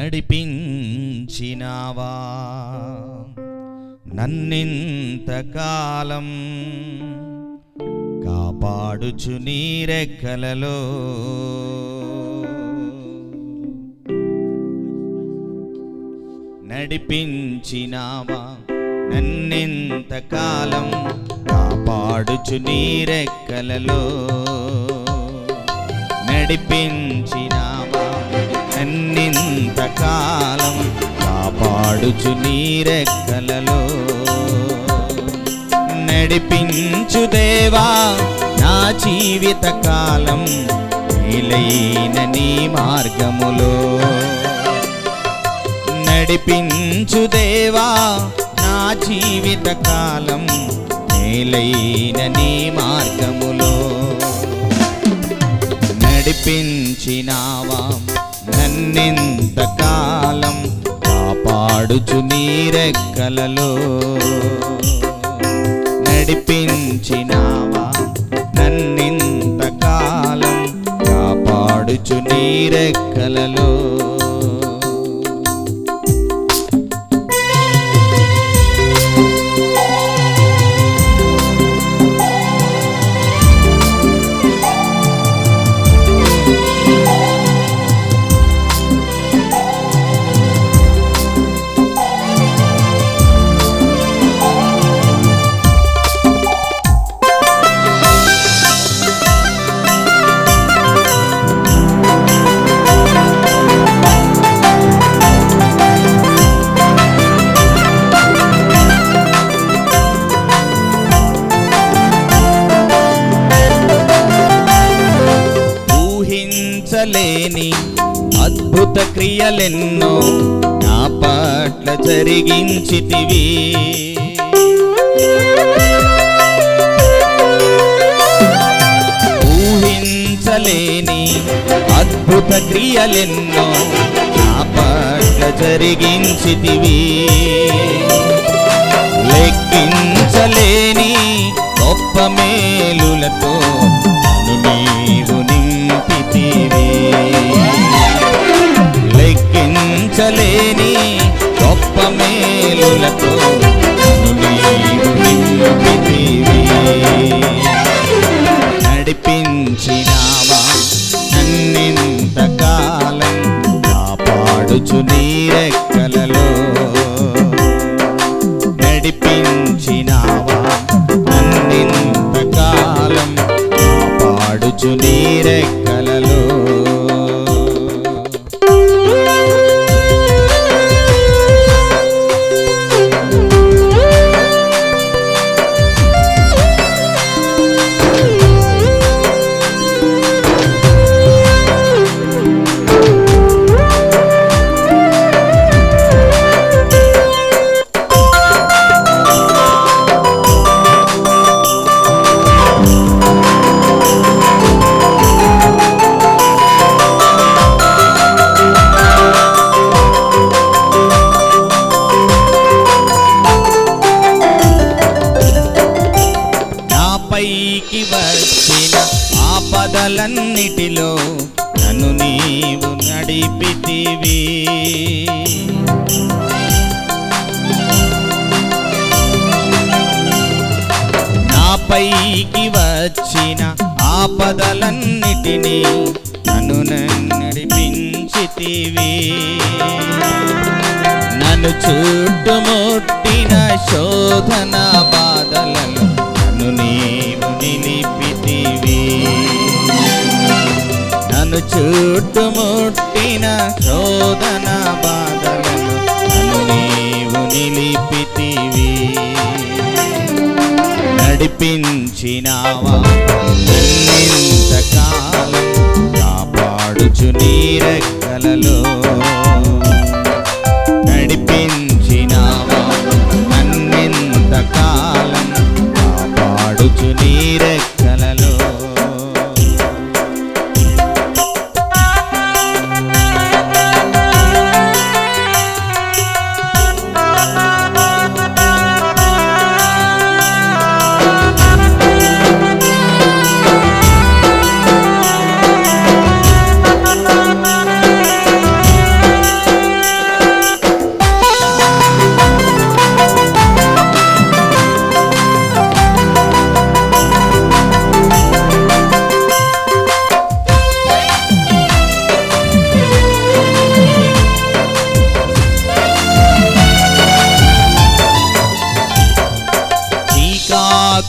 నడిపించినావా నన్నింతకాలం కాపాడుచు నీరెక్కలలో నడిపించినావా నన్నెంతకాలం కాపాడుచు నీరెక్కలలో నడిపించినావా నన్నింతకాలం కాపాడుచు నీరెక్కలలో నడిపించు దేవా నా జీవిత కాలం మేలైన నీ మార్గములో నడిపించు దేవా నా జీవిత కాలం మేలైన నీ మార్గములో నడిపించినావా నన్నెంత కాలం కాపాడుచు నీరెక్కలలో నడిపించినావా నన్నింత కాలం కాపాడుచు నీరెక్కలలో ఊహించలేని అద్భుత క్రియలెన్నో నా పట్ల జరిగించితివి ఊహించలేని అద్భుత క్రియలెన్నో నా పట్ల జరిగించితివి లెక్కించలేని గొప్ప మేలులతో నన్ను నీవు నింపితివి లెక్కించలేని గొప్ప మేలులతో నన్ను నీవు నింపితివి నడిపించినావా నన్నింత కాలం కాపాడుచు నీరెక్కలలో నడిపించినావా నన్నింత కాలం కాపాడుచు నీరెక్కలలో నాపైకి వచ్చిన ఆపదలన్నిటిలో నన్ను నీవు నడిపితివి నాపైకి వచ్చిన ఆపదలన్నిటినీ నన్ను నడిపించితివి నన్ను చుట్టుముట్టిన శోధన బాధలలో నన్ను నీవు నిలిపితివి నన్ను చుట్టుముట్టిన శోధన బాధలను నన్ను నీవు నిలిపితివి నడిపించినావా నన్నింతకాలం కాపాడుచు నీరెక్కలలో నడిపించినావా నన్నింతకాలం కాపాడుచు నీరెక్కలలో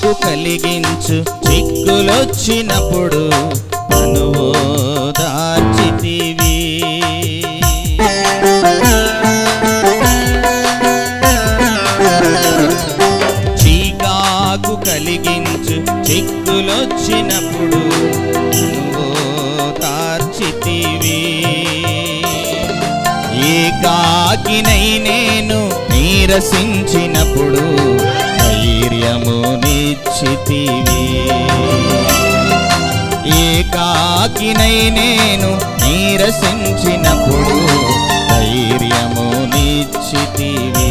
చీకాకు కలిగించు చిక్కులొచ్చినప్పుడు అనువో దాచితివి చీకాకు కలిగించు చిక్కులొచ్చినప్పుడు అనువో తార్చితివి ఏకాకినై నేను నీరసించినప్పుడు ధైర్యము నిచ్చితివి ఏకాకినై నేను నీరసించినప్పుడు ధైర్యము నిచ్చితివి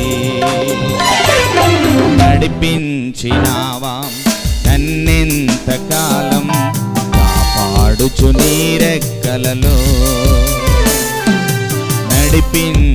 నడిపించినావా నన్నెంతకాలం కాపాడుచు నీరెక్కలలో నడిపించినావా